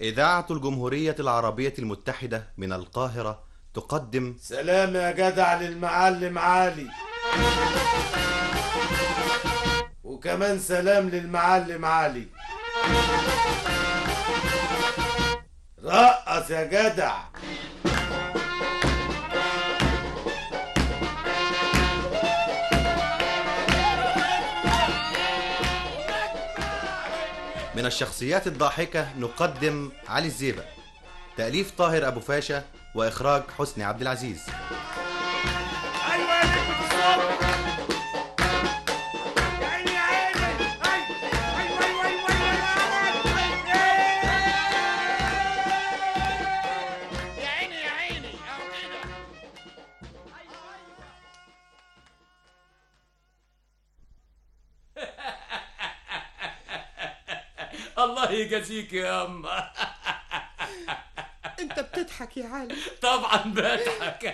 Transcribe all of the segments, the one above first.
إذاعة الجمهورية العربية المتحدة من القاهرة تقدم سلام يا جدع للمعلم علي وكمان سلام للمعلم علي رقص يا جدع من الشخصيات الضاحكة نقدم علي الزيبق تأليف طاهر أبو فاشا وإخراج حسني عبد العزيز ايوه يا نجمة الصبح يا عيني يا عيني ايوه ايوه ايوه ايوه يا عيني يا عيني اهو كده الله يجازيك يا اما انت بتضحك يا علي طبعا بضحك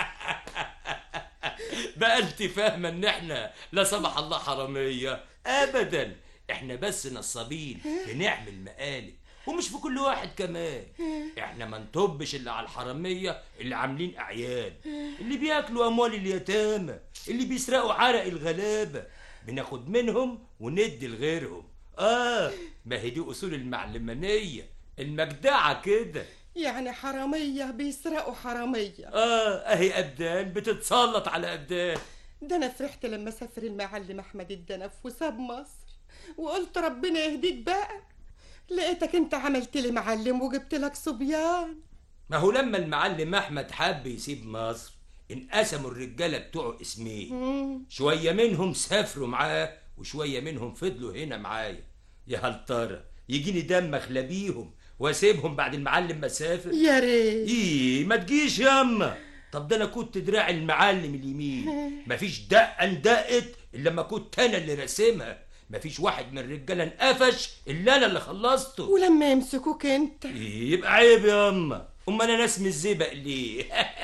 بقى انت فاهمه ان احنا لا سمح الله حراميه ابدا احنا بس نصابين بنعمل مقالب ومش في كل واحد كمان احنا ما نطبش اللي على الحراميه اللي عاملين اعياد اللي بياكلوا اموال اليتامى اللي بيسرقوا عرق الغلابه بناخد منهم وندي لغيرهم اه ما هي دي اصول المعلمانيه المجدعه كده يعني حرامية بيسرقوا حرامية اه اهي ابدان بتتسلط على ابدان ده انا فرحت لما سافر المعلم احمد الدنف وساب مصر وقلت ربنا يهديك بقى لقيتك انت عملت لي معلم وجبت لك صبيان ما هو لما المعلم احمد حب يسيب مصر انقسموا الرجاله بتوعه اسمين مم. شويه منهم سافروا معاه وشويه منهم فضلوا هنا معايا يا هل ترى يجيني دم اخلبيهم واسيبهم بعد المعلم ما سافر يا ريت ايه ما تجيش ياما طب ده انا كنت دراع المعلم اليمين مفيش دقه اندقت الا لما كنت انا اللي راسمها مفيش واحد من الرجاله انقفش الا انا اللي خلصته ولما يمسكوك انت إيه، يبقى عيب ياما امال انا اسمي الزبق ليه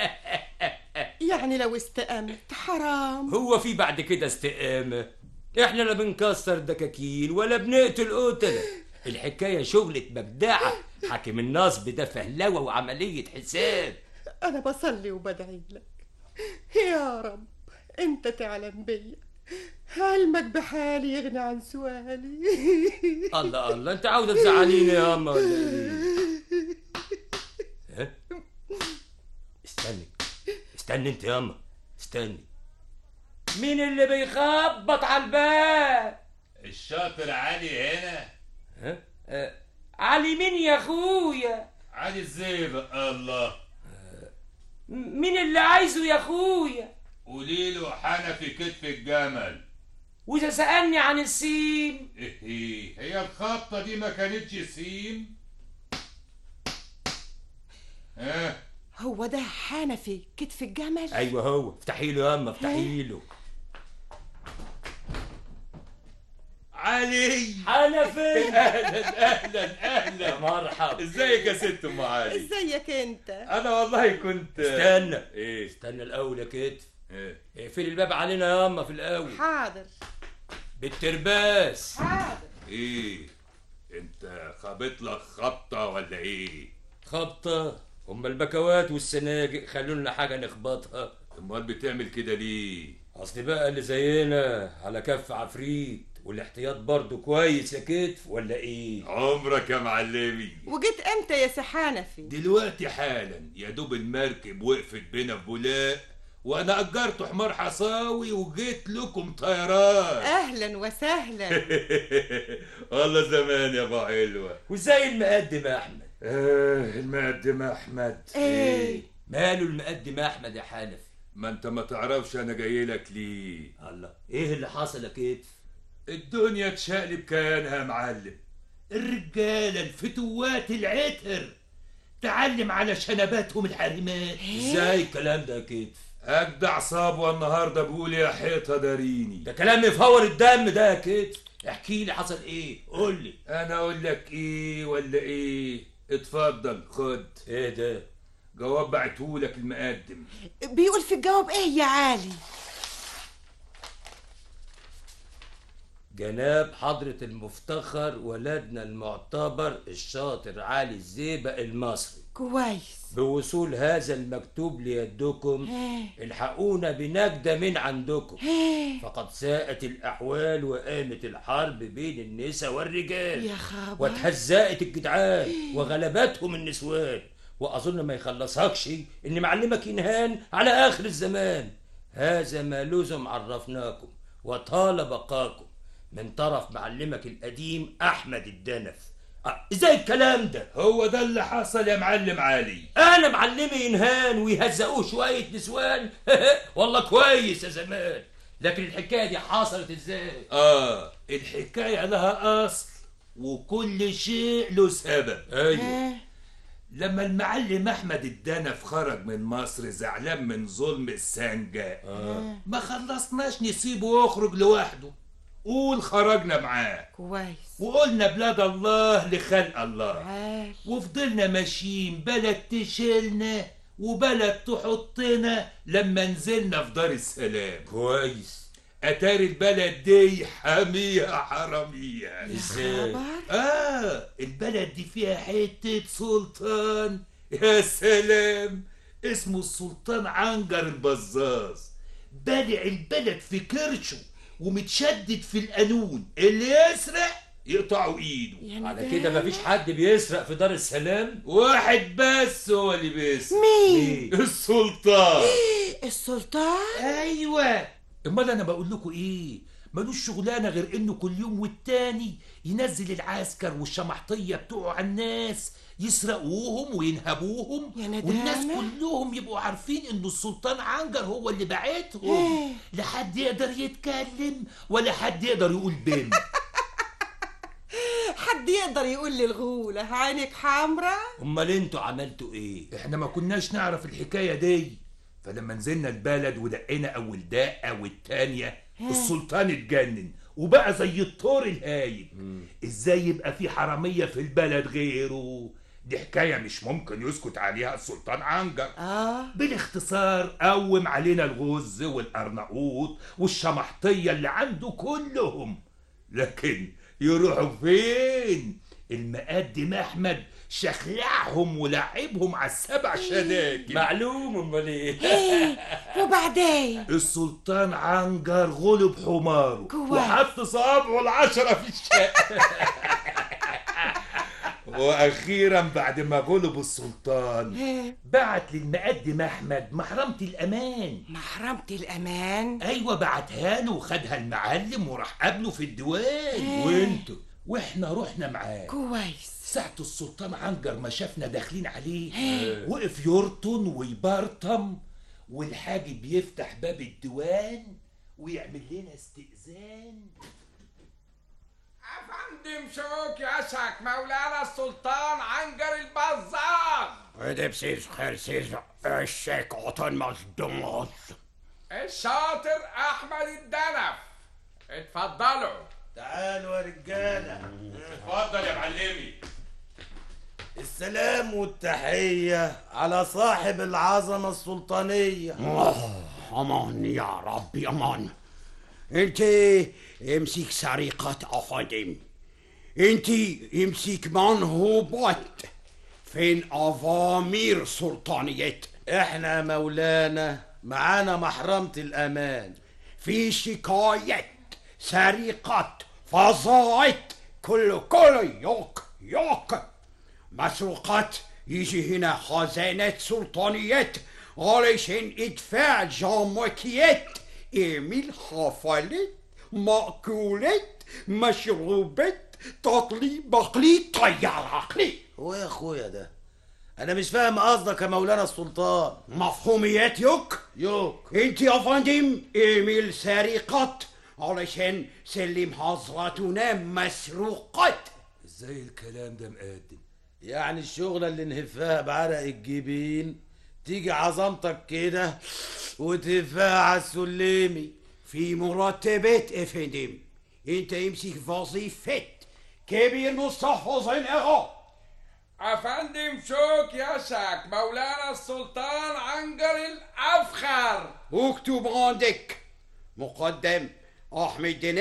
يعني لو استقمت حرام هو في بعد كده استقامه احنا لا بنكسر دكاكين ولا بنقتل قتله الحكايه شغلة مجدعه حاكم النصب ده فهلوه وعمليه حساب انا بصلي وبدعي لك يا رب انت تعلم بيا علمك بحالي يغني عن سؤالي الله الله انت عاوزه تزعليني يا اما ولا ايه ها؟ استني استني انت يا اما استني مين اللي بيخبط على الباب الشاطر علي هنا ها آه، علي مين يا اخويا علي الزيبق الله م- مين اللي عايزه يا اخويا قولي له حنفي كتف الجمل واذا سالني عن السين ايه هي الخبطة دي ما كانتش سيم ها هو ده حنفي كتف الجمل ايوه هو افتحي له يا اما افتحي له علي حنفي اهلا اهلا اهلا يا مرحب ازيك يا ست ام علي ازيك انت انا والله كنت استنى ايه استنى الاول يا كتف ايه اقفل الباب علينا يا اما في الاول حاضر بالترباس حاضر ايه انت خابط لك خبطة ولا ايه خبطة هم البكوات والسناجق خلوا لنا حاجة نخبطها امال بتعمل كده ليه اصل بقى اللي زينا على كف عفريت والاحتياط برضو كويس يا كتف ولا ايه عمرك يا معلمي وجيت امتى يا سي حنفي دلوقتي حالا يا دوب المركب وقفت بينا في بولاق وانا اجرت حمار حصاوي وجيت لكم طيران اهلا وسهلا والله زمان يا ابو علوه وازاي المقدم يا احمد آه المقدم احمد ايه ماله المقدم يا احمد يا حنفي ما انت ما تعرفش انا جاي لك ليه الله ايه اللي حصل يا كتف الدنيا تشقلب كيانها يا معلم الرجاله الفتوات العتر تعلم على شنباتهم الحريمات ازاي الكلام ده يا كتف اجدع صابوه النهارده بيقول يا حيطه داريني ده كلام يفور الدم ده يا كتف احكي لي حصل ايه قول لي انا اقول لك ايه ولا ايه اتفضل خد ايه ده جواب بعتهولك المقدم بيقول في الجواب ايه يا علي جناب حضرة المفتخر ولدنا المعتبر الشاطر علي الزيبق المصري كويس بوصول هذا المكتوب ليدكم الحقونا بنجدة من عندكم فقد ساءت الأحوال وقامت الحرب بين النساء والرجال يا خبر واتهزقت الجدعان وغلبتهم النسوان وأظن ما يخلصكش إن معلمك ينهان على آخر الزمان هذا ما لزم عرفناكم وطال بقاكم من طرف معلمك القديم أحمد الدنف أه، ازاي الكلام ده هو ده اللي حصل يا معلم علي انا معلمي ينهان ويهزقوه شويه نسوان والله كويس يا زمان لكن الحكايه دي حصلت ازاي اه الحكاية لها أصل وكل شيء له سبب ايوه لما المعلم أحمد الدنف خرج من مصر زعلان من ظلم السنجة ما خلصناش نسيبه يخرج لوحده قول خرجنا معاه كويس وقلنا بلاد الله لخلق الله عال وفضلنا ماشيين بلد تشيلنا وبلد تحطنا لما نزلنا في دار السلام كويس اتاري البلد دي حامية حرامية ازاي خبر اه البلد دي فيها حتة سلطان يا سلام اسمه السلطان عنجر البزاز بارع البلد في كرشه ومتشدد في القانون اللي يسرق يقطعوا ايده يعني على ده- كده مفيش حد بيسرق في دار السلام واحد بس هو اللي بيسرق مين السلطان السلطان ايوه امال انا بقول لكم ايه ملوش شغلانه غير انه كل يوم والتاني ينزل العسكر والشمحطيه بتوعه على الناس يسرقوهم وينهبوهم يا ندامة. والناس كلهم يبقوا عارفين انه السلطان عنجر هو اللي بعتهم لا حد يقدر يتكلم ولا حد يقدر يقول بين حد يقدر يقول لي الغولة عينك حمرا امال انتوا عملتوا ايه احنا ما كناش نعرف الحكايه دي فلما نزلنا البلد ودقينا اول دقه والتانيه السلطان اتجنن وبقى زي الطور الهايج ازاي يبقى في حراميه في البلد غيره دي حكايه مش ممكن يسكت عليها السلطان عنجر اه بالاختصار قوم علينا الغز والقرناقوط والشمحطيه اللي عنده كلهم لكن يروحوا فين المقدم احمد شخلعهم ولعبهم على السبع شداكل معلوم امال ايه وبعدين السلطان عنجر غلب حماره كويس. وحط صابعه العشرة في الشقة واخيرا بعد ما غلب السلطان إيه، بعت للمقدم احمد محرمة الامان محرمة الأمان ايوه بعتها له وخدها المعلم وراح قابله في الديوان وانتوا واحنا رحنا معاه كويس ساعة السلطان عنجر ما شافنا داخلين عليه وقف يرطن ويبرطم والحاجب يفتح باب الديوان ويعمل لنا استئذان افندم شوك يشك مولانا السلطان عنجر البزار Ödepsiz, hırsiz, eşek, otanmaz, domuz. الشاطر احمد الدنف اتفضلوا تعالوا يا رجاله اتفضل يا معلمي السلام والتحيه على صاحب العظمه السلطانيه Aman ya Rabbi aman. انت امسك سرقة افندم انت امسك منهوبات فين اوامر سلطانية احنا مولانا معانا محرمه الامان في شكاية سرقة فظائع كله كله يوك يوك مسروقات يجي هنا خزانة سلطانية علشان ادفاع جامعية اعمل حفلات مأكولات مشروبات تطلي بقلي طيار عقلي هو يا اخويا ده انا مش فاهم قصدك يا مولانا السلطان مفهوميات يوك يوك انت يا فندم اعمل سرقات علشان سلم حضرتنا مسروقات ازاي الكلام ده مقدم يعني الشغلة اللي نهفها بعرق الجبين تيجي عظمتك كده وتهفها على السلمي في مرتبات يا فندم انت امسك وظيفة كبير مستحفظ الاغا افندم شوك يشك مولانا السلطان عنجر الافخر اكتب عندك مقدم احمد دنف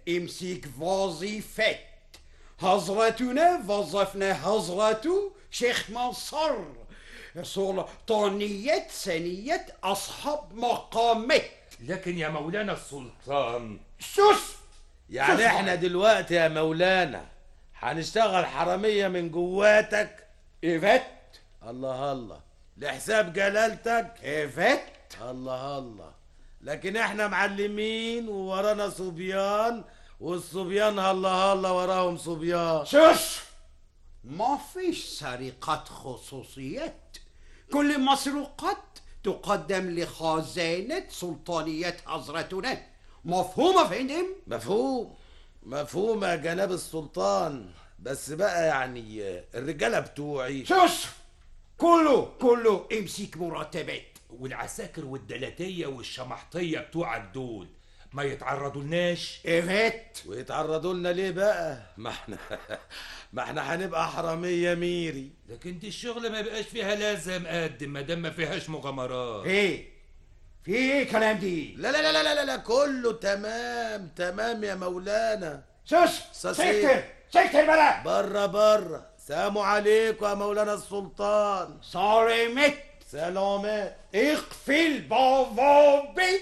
امسك وظيفة حضرتنا وظفنا حضرته شيخ منصر سلطانية سنية أصحاب مقامات لكن يا مولانا السلطان سوس يعني احنا دلوقتي يا مولانا هنشتغل حرامية من جواتك إيفت الله الله لحساب جلالتك إيفت الله الله لكن احنا معلمين وورانا صبيان والصبيان الله الله وراهم صبيان سوس ما فيش سرقة خصوصيات كل المسروقات تقدم لخزانة سلطانية حضرتنا مفهومة فندم؟ مفهوم مفهوم يا جناب السلطان بس بقى يعني الرجالة بتوعي سوس كله كله امسك مرتبات والعساكر والدلاتية والشمحطية بتوعك دول ما يتعرضوا لناش إيفت ويتعرضوا لنا ليه بقى ما احنا ما احنا هنبقى حرامية ميري لكن دي الشغل ما بقاش فيها لازم قدم ما دام ما فيهاش مغامرات ايه في ايه كلام دي لا لا لا لا لا لا كله تمام تمام يا مولانا سوس ساسي. سكتر سكتر بلا بره بره سلام عليكم يا مولانا السلطان صارمت سلامات اقفل بوابة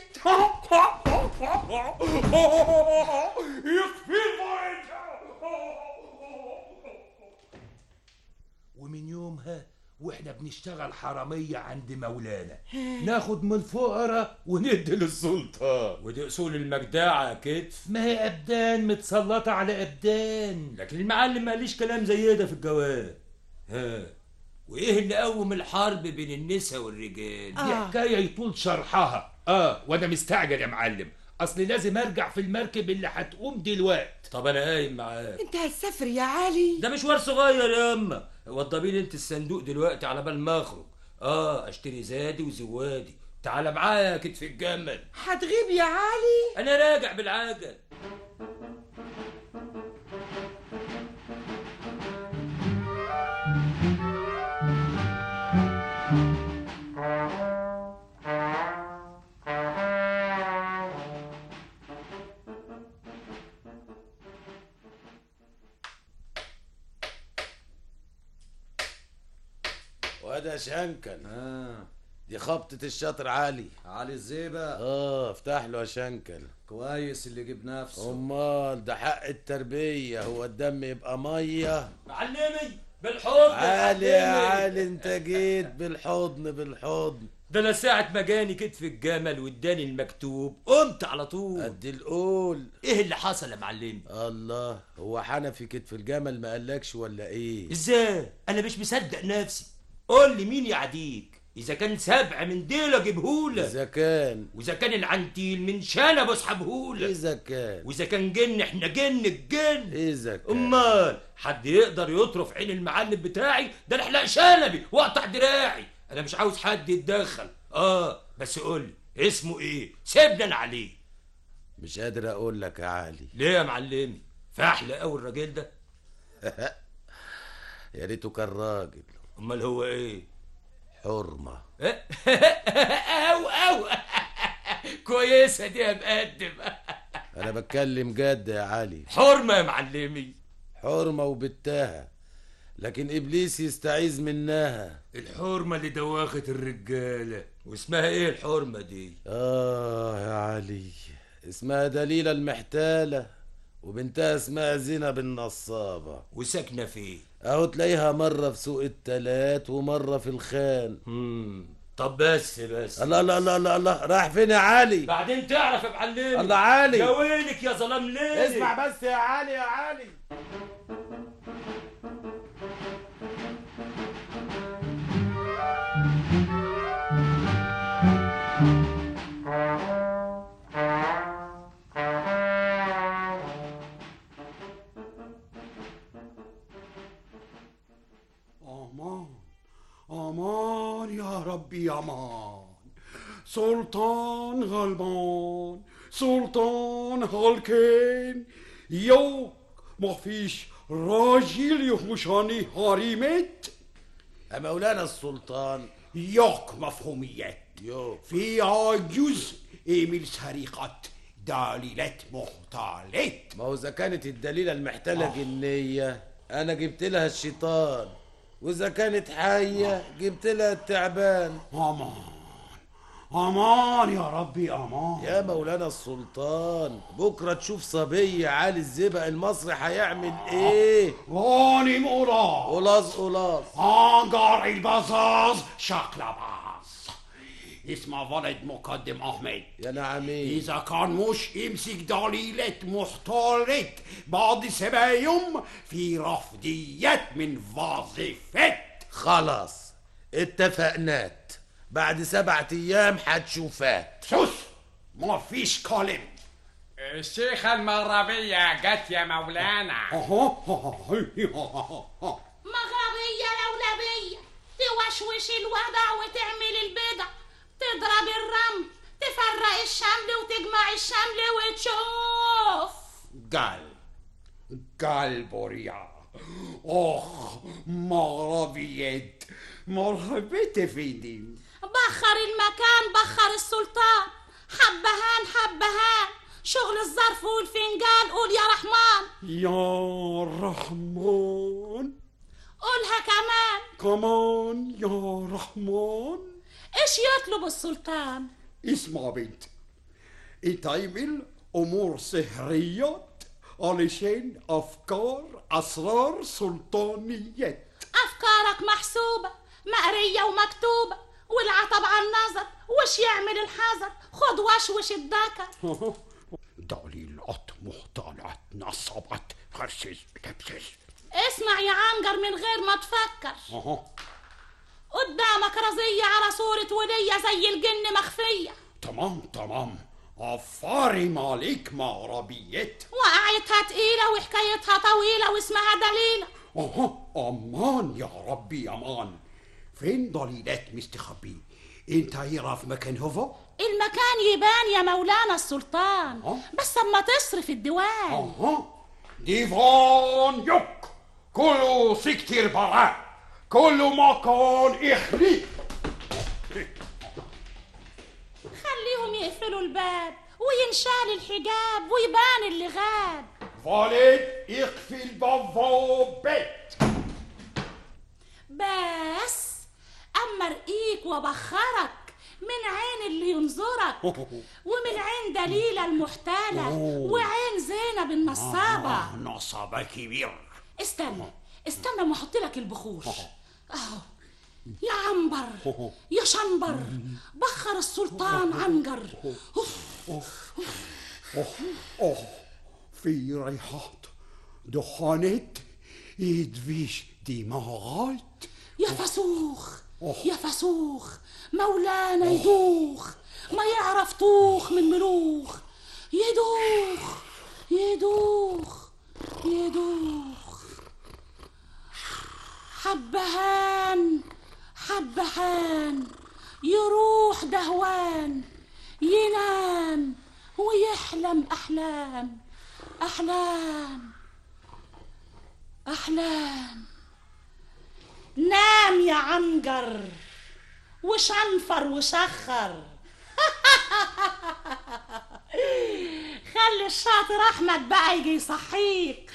اقفل ومن يومها واحنا بنشتغل حرامية عند مولانا ناخد من الفقراء وندي للسلطان ودي اصول المجدعه يا كتف ما هي أبدان متسلطة على أبدان لكن المعلم ما قاليش كلام زي ده في الجواب ها وايه اللي قوم الحرب بين النساء والرجال دي حكاية يطول شرحها اه وانا مستعجل يا معلم اصل لازم ارجع في المركب اللي هتقوم دلوقتي طب انا قايم معاك انت هتسافر يا علي ده مشوار صغير يا اما وضبي لي انت الصندوق دلوقتي على بال ما اخرج اه اشتري زادي وزوادي تعال معايا يا كتف الجمل هتغيب يا علي انا راجع بالعجل وده شنكل آه. دي خبطة الشاطر علي علي الزيبة اه افتح له يا شنكل كويس اللي يجيب نفسه امال ده حق التربية هو الدم يبقى مية معلمي بالحضن علي يا معلمي. علي انت جيت بالحضن بالحضن ده انا ساعة ما جاني كتف الجمل واداني المكتوب قمت على طول قد القول ايه اللي حصل يا معلمي الله هو حنفي كتف الجمل ما قالكش ولا ايه ازاي انا مش مصدق نفسي قول لي مين يعديك اذا كان سبع من ديل اجيبهولك اذا كان واذا كان العنتيل من شنب اسحبهولك اذا كان واذا كان جن احنا جن الجن اذا كان امال حد يقدر يطرف عين المعلم بتاعي ده انا احلق شنبي واقطع دراعي انا مش عاوز حد يتدخل اه بس قول لي اسمه ايه سيبني انا عليه مش قادر اقول لك يا علي ليه يا معلمي فاحلى قوي الراجل ده يا ريته كان راجل امال هو ايه حرمة او او كويسه دي يا مقدم انا بتكلم جد يا علي حرمه يا معلمي حرمة وبتها لكن ابليس يستعيذ منها الحرمة اللي دوخت الرجالة واسمها ايه الحرمه دي اه يا علي اسمها دليلة المحتالة وبنتها اسمها زينب النصابة وساكنه فين اهو تلاقيها مرة في سوق التلات ومرة في الخان مم. طب بس بس الله الله الله الله, الله. راح فين يا علي بعدين تعرف يا معلمي الله علي يا ويلك يا ظلام ليه اسمع بس يا علي يا علي امان امان يا ربي امان سلطان غلبان سلطان هالكين يوك ما فيش راجل يخشاني هاريمت يا مولانا السلطان يوك مفهوميات يو فيها جزء من سرقة دليلة محتالة ما هو اذا كانت الدليله المحتاله جنيه انا جبت لها الشيطان واذا كانت حيه جبت لها التعبان أمان أمان يا ربي أمان يا مولانا السلطان بكره تشوف صبي علي الزبق المصري هيعمل ايه غانم أوراق قلاص قلاص هانجار البزاز شقلباز اسمه ولد مقدم أحمد يا نعمين إذا كان مش يمسك دليلة محتالة بعد سبع يوم في رفضية من وظيفة خلاص اتفقنات بعد سبعة ايام هتشوفات سوس ما فيش كلام الشيخة المغربية جت يا مولانا مغربية لولبية توشوش الوضع وتعمل البدع تضرب الرمل تفرق الشمل وتجمع الشمل وتشوف قال قال بوريا اخ مغربية مرحبا فيدي بخر المكان بخر السلطان حبهان حبهان شغل الظرف والفنجان قول يا رحمن يا رحمن قولها كمان كمان يا رحمن ايش يطلب السلطان اسمع بنت تعمل امور سحريات علشان افكار اسرار سلطانيات افكارك محسوبة مقرية ومكتوبة والعطب على النظر وش يعمل الحذر خد وشوش الذكر دليلات محتالات نصبت خرسس تبسس اسمع يا عنجر من غير ما تفكر قدامك رزية على صورة ولية زي الجن مخفية تمام تمام عفاري مالك مغربية وقعتها تقيلة وحكايتها طويلة واسمها دليلة اها امان يا ربي امان فين دليلات مستخبي انت يعرف مكان هو المكان يبان يا مولانا السلطان أه؟ بس اما تصرف الديوان اها ديفان يك كله سكتر برا كله مكان اخلي خليهم يقفلوا الباب وينشال الحجاب ويبان اللي غاب ولد اقفل بوابات بس اما ارقيك وبخرك من عين اللي ينظرك ومن عين دليلة المحتالة وعين زينب النصابة نصابة كبير استنى استنى ما احط لك البخور اهو يا عنبر يا شنبر بخر السلطان عنجر أوف. اوه في ريحات دخانات يدفيش دماغات يا فسوخ أوه. يا فسوخ مولانا يدوخ ما يعرف طوخ من ملوخ يدوخ يدوخ يدوخ حبهان حبهان يروح دهوان ينام ويحلم أحلام أحلام أحلام نام يا عنجر وشنفر وشخر خلي الشاطر احمد بقى يجي يصحيك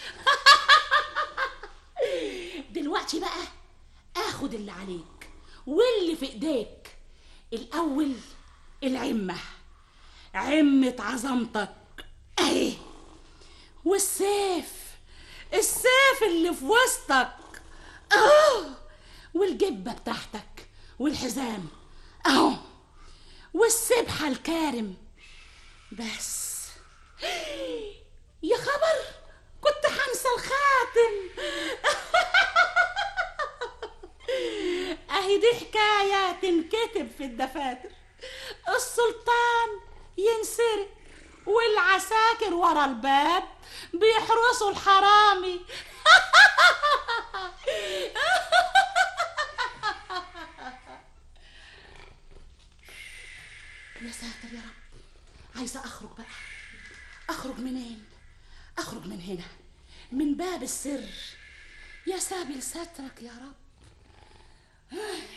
دلوقتي بقى اخد اللي عليك واللي في ايديك الاول العمه عمه عظمتك اهي والسيف السيف اللي في وسطك اه والجبه بتاعتك والحزام اهو والسبحه الكارم بس يا خبر كنت هنسى الخاتم اهي دي حكايه تنكتب في الدفاتر السلطان ينسرق والعساكر ورا الباب بيحرسوا الحرامي يا ساتر يا رب عايزه اخرج بقى اخرج منين اخرج من هنا من باب السر يا سابل سترك يا رب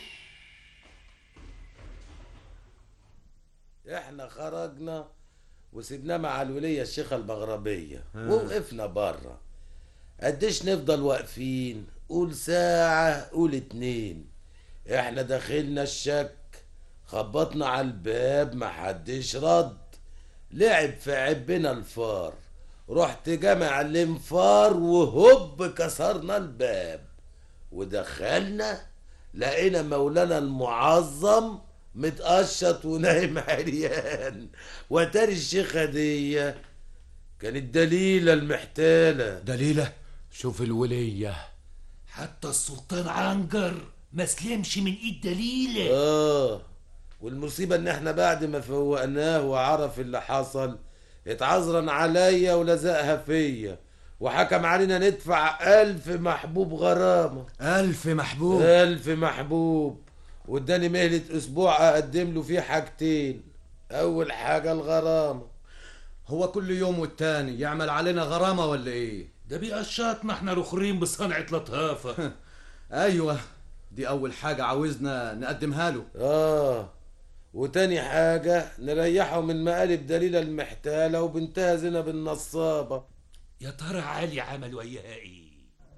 احنا خرجنا وسيبناه مع الولية الشيخة المغربية ووقفنا بره قديش نفضل واقفين قول ساعة قول اتنين احنا داخلنا الشك خبطنا على الباب محدش رد لعب في عبنا الفار رحت جامع الانفار وهوب كسرنا الباب ودخلنا لقينا مولانا المعظم متقشط ونايم عريان وتاري الشيخة دي كانت دليلة المحتالة دليلة شوف الولية حتى السلطان عنجر ما سلمش من ايد دليله اه والمصيبة ان احنا بعد ما فوقناه وعرف اللي حصل اتعذرن عليا ولزقها فيا وحكم علينا ندفع ألف محبوب غرامة ألف محبوب ألف محبوب واداني مهلة أسبوع أقدم له فيه حاجتين أول حاجة الغرامة هو كل يوم والتاني يعمل علينا غرامة ولا ايه ده بيقشطنا احنا رخرين بصنعة لطافة ايوه دي اول حاجة عاوزنا نقدمها له آه وتاني حاجة نريحه من مقالب دليلة المحتالة وبنتها زينب النصابة يا ترى علي عمل وياها ايه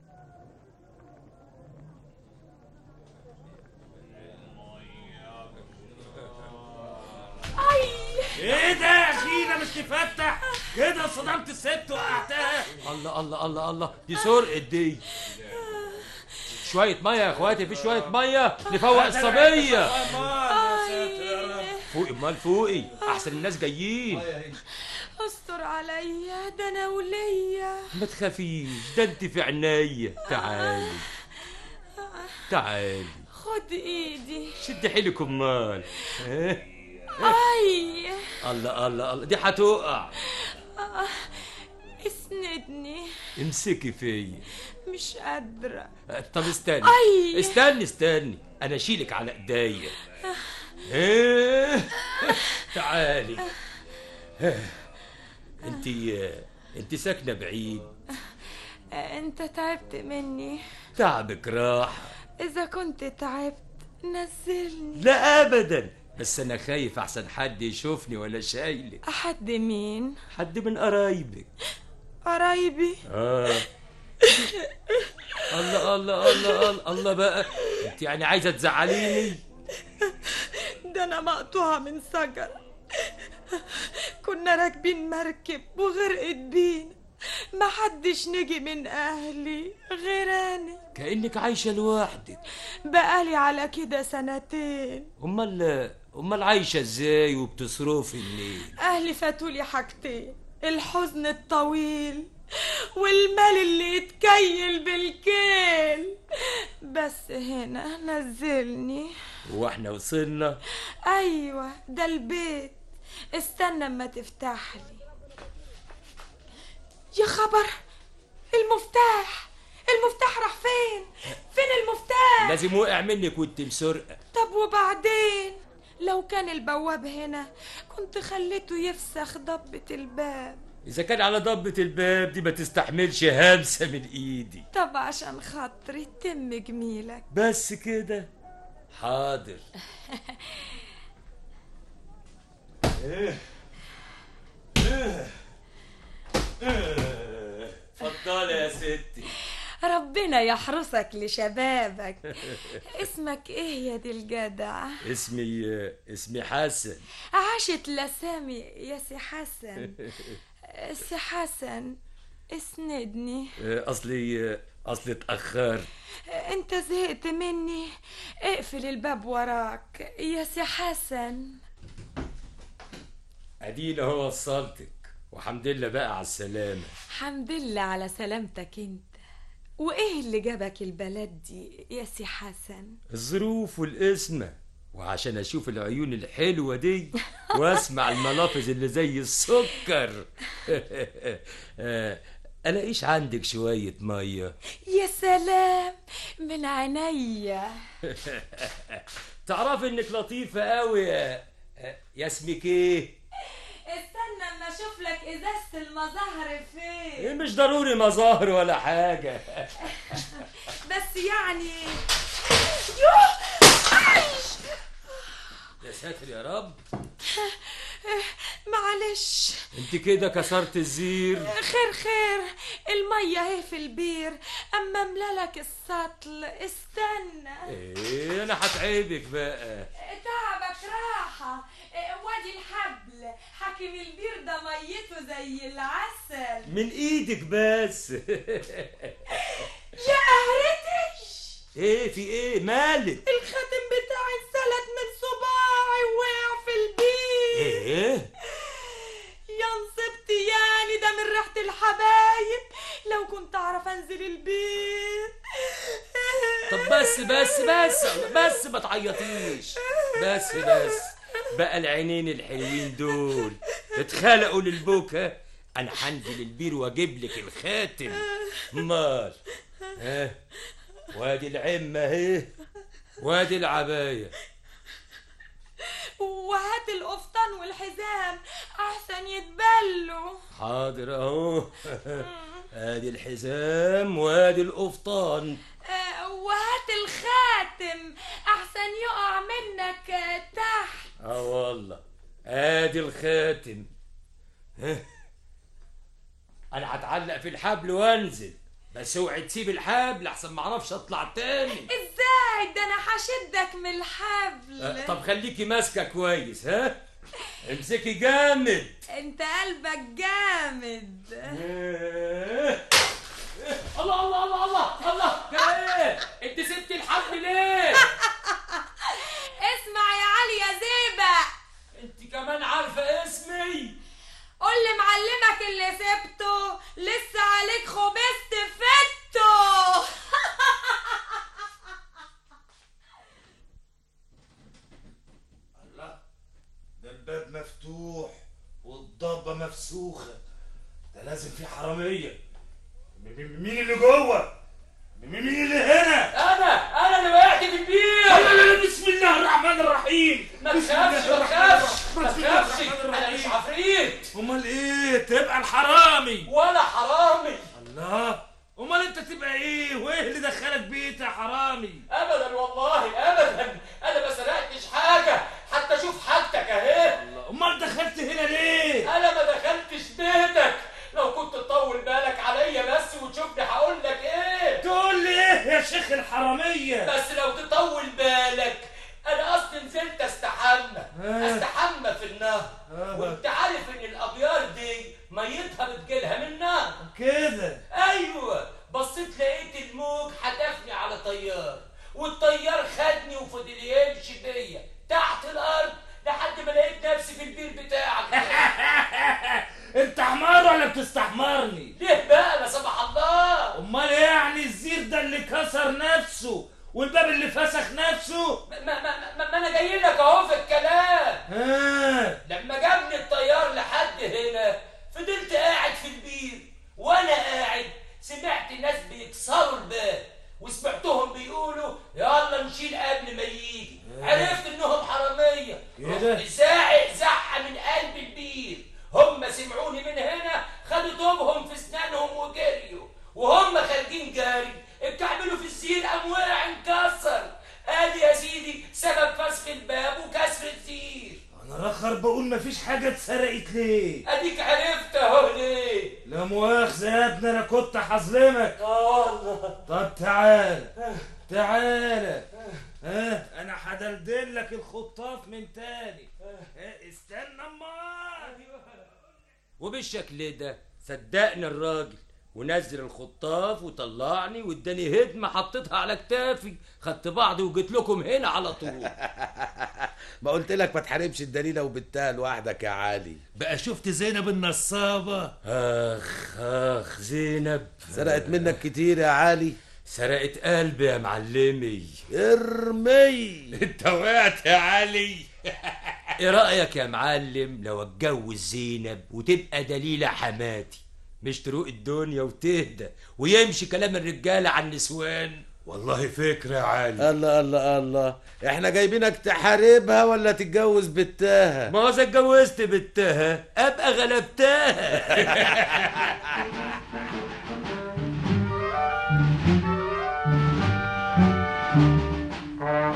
ايه ده يا اخينا مش تفتح كده صدمت الست وقعتها الله الله الله الله دي سرقة دي شوية مية يا اخواتي في شوية مية نفوق الصبية فوقي امال فوقي احسن الناس جايين استر عليا ده انا وليا ما تخافيش ده انت في عينيا تعالي تعالي خد ايدي شد حيلك امال إيه؟ اي الله الله الله دي هتقع اسندني امسكي فيا مش قادرة طب استني أي. استني استني انا اشيلك على ايديا ايه تعالي انت انت ساكنه بعيد انت تعبت مني تعبك راحه اذا كنت تعبت نزلني لا ابدا بس انا خايف احسن حد يشوفني ولا شايلك حد مين حد من قرايبك قرايبي اه الله الله الله الله الله بقى انت يعني عايزه تزعليني ده انا مقطوعة من شجرة كنا راكبين مركب وغرقت بينا ما حدش نجي من اهلي غير انا كانك عايشه لوحدك بقالي على كده سنتين امال امال عايشه ازاي وبتصرفي منين اهلي فاتولي حاجتين الحزن الطويل والمال اللي يتكيل بالكيل بس هنا نزلني واحنا وصلنا ايوه ده البيت استنى اما تفتح لي يا خبر المفتاح المفتاح راح فين فين المفتاح لازم وقع منك وانت مسرقه طب وبعدين لو كان البواب هنا كنت خليته يفسخ ضبة الباب اذا كان على ضبة الباب دي ما تستحملش همسه من ايدي طب عشان خاطري تم جميلك بس كده حاضر اتفضلي يا ستي ربنا يحرسك لشبابك اسمك ايه يا دي الجدع اسمي اسمي حسن عاشت لسامي يا سي حسن سي حسن اسندني اصلي اصلي اتاخرت انت زهقت مني اقفل الباب وراك يا سي حسن ادينا هو وصلتك وحمد لله بقى على السلامه حمد لله على سلامتك انت وايه اللي جابك البلد دي يا سي حسن الظروف والقسمة وعشان اشوف العيون الحلوة دي واسمع الملافظ اللي زي السكر آه، الاقيش عندك شوية مية يا سلام من عينيا تعرفي انك لطيفة قوي يا يا اسمك ايه استنى اما اشوف لك ازازة المظاهر إيه فين مش ضروري مظاهر ولا حاجة بس يعني يوه عايش يا ساتر يا رب معلش معلش انت كده كسرت الزير خير خير المية اهي في البير اما املالك السطل استنى ايه انا هتعبك بقى تعبك راحة وادي الحبل حاكم البير ده ميته زي العسل من ايدك بس يا قهرتش ايه في ايه مالك الخاتم بتاعي اتسلت من صباعي ووقع في البير ايه يا نصبت يعني ده من ريحة الحبايب لو كنت اعرف انزل البير طب بس بس بس بس ما تعيطيش بس بس بقى العينين الحلوين دول اتخلقوا للبكا انا هنزل البير واجيب لك الخاتم مال ها وادي العمة اهي وادي العباية وهات القفطان والحزام احسن يتبلوا حاضر اهو ادي الحزام وادي القفطان آه، وهات الخاتم احسن يقع منك آه، تحت اه والله ادي الخاتم ها. انا هتعلق في الحبل وانزل بس اوعي تسيب الحبل احسن ما اعرفش اطلع تاني ازاي ده انا هشدك من الحبل آه، طب خليكي ماسكه كويس ها امسكي جامد انت قلبك جامد الله الله الله الله الله ايه انت سبت الحبل ليه اسمع يا علي يا زيبة انت كمان عارفه اسمي قول لي معلمك اللي سبته لسه عليك خبزت فته الله ده الباب مفتوح والضبة مفسوخة ده لازم في حرامية م- م- مين اللي جوه؟ م- مين اللي هنا؟ انا انا اللي وقعت في البير لا لا لا بسم الله الرحمن الرحيم ما بسم تخافش الله ما الرحمن تخافش ما الرحيم. بسم الله تخافش الرحمن انا مش الرحيم. عفريت امال ايه تبقى الحرامي ولا حرامي الله امال انت تبقى ايه وايه اللي دخلك بيت يا حرامي ابدا والله ابدا انا ما سرقتش حاجه حتى شوف حاجتك اهي امال دخلت هنا ليه انا ما دخلتش بيتك لو كنت تطول بالك عليا بس وتشوفني هقول لك ايه تقول لي ايه يا شيخ الحراميه بس لو تطول بالك انا اصلا نزلت استحمى آه. استحمى في النهر آه. وانت عارف ان الابيار دي ميتها بتجيلها من النهر كده ايوه بصيت لقيت الموج حدفني على طيار والطيار خدني وفضل يمشي بيا تحت الارض لحد ما لقيت نفسي في البير بتاعك انت حمار ولا بتستحمرني ليه بقى لا سمح الله امال ايه يعني الزير ده اللي كسر نفسه والباب اللي فسخ نفسه ما, ما, ما, ما انا جاي لك اهو في الكلام ها لما جابني الطيار لحد هنا فضلت قاعد في البير وانا قاعد سمعت ناس بيكسروا الباب وسمعتهم بيقولوا يلا نشيل قبل ما يجي عرفت انهم حراميه كده؟ رحت زاعق زعه من قلب البير هم سمعوني من هنا خدوا توبهم في اسنانهم وجريوا وهم خارجين جاري اتكعبلوا في الزير قام واقع انكسر ادي يا سيدي سبب فسخ الباب وكسر الزير انا رخر بقول مفيش حاجه اتسرقت ليه اديك عرفت اهو ليه لا مؤاخذه يا ابني انا كنت هظلمك اه والله طب تعال تعال ها انا هدلدل لك الخطاف من تاني ها، استنى امال وبالشكل ده صدقني الراجل ونزل الخطاف وطلعني واداني هدمه حطيتها على كتافي خدت بعضي وجيت لكم هنا على طول ما قلت لك ما تحاربش الدليله وبتها لوحدك يا علي بقى شفت زينب النصابه اخ اخ زينب سرقت منك كتير يا علي سرقت قلبي يا معلمي ارمي انت وقعت يا علي ايه رايك يا معلم لو اتجوز زينب وتبقى دليله حماتي مش تروق الدنيا وتهدى ويمشي كلام الرجاله عن النسوان والله فكره يا علي الله الله الله احنا جايبينك تحاربها ولا تتجوز بتاها ما هو إذا اتجوزت بنتها ابقى غلبتها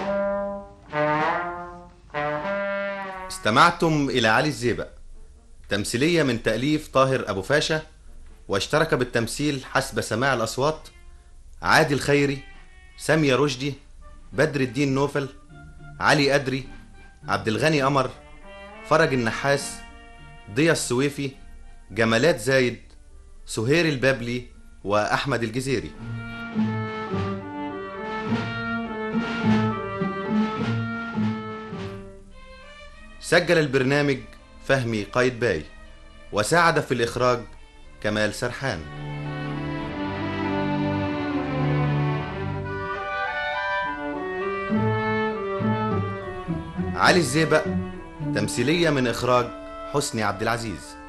استمعتم إلى علي الزيبق تمثيلية من تأليف طاهر أبو فاشا واشترك بالتمثيل حسب سماع الأصوات عادل خيري سامية رشدي بدر الدين نوفل علي أدري عبد الغني قمر فرج النحاس ضيا السويفي جمالات زايد سهير البابلي وأحمد الجزيري سجل البرنامج فهمي قايد باي وساعد في الإخراج كمال سرحان علي الزيبق تمثيلية من إخراج حسني عبد العزيز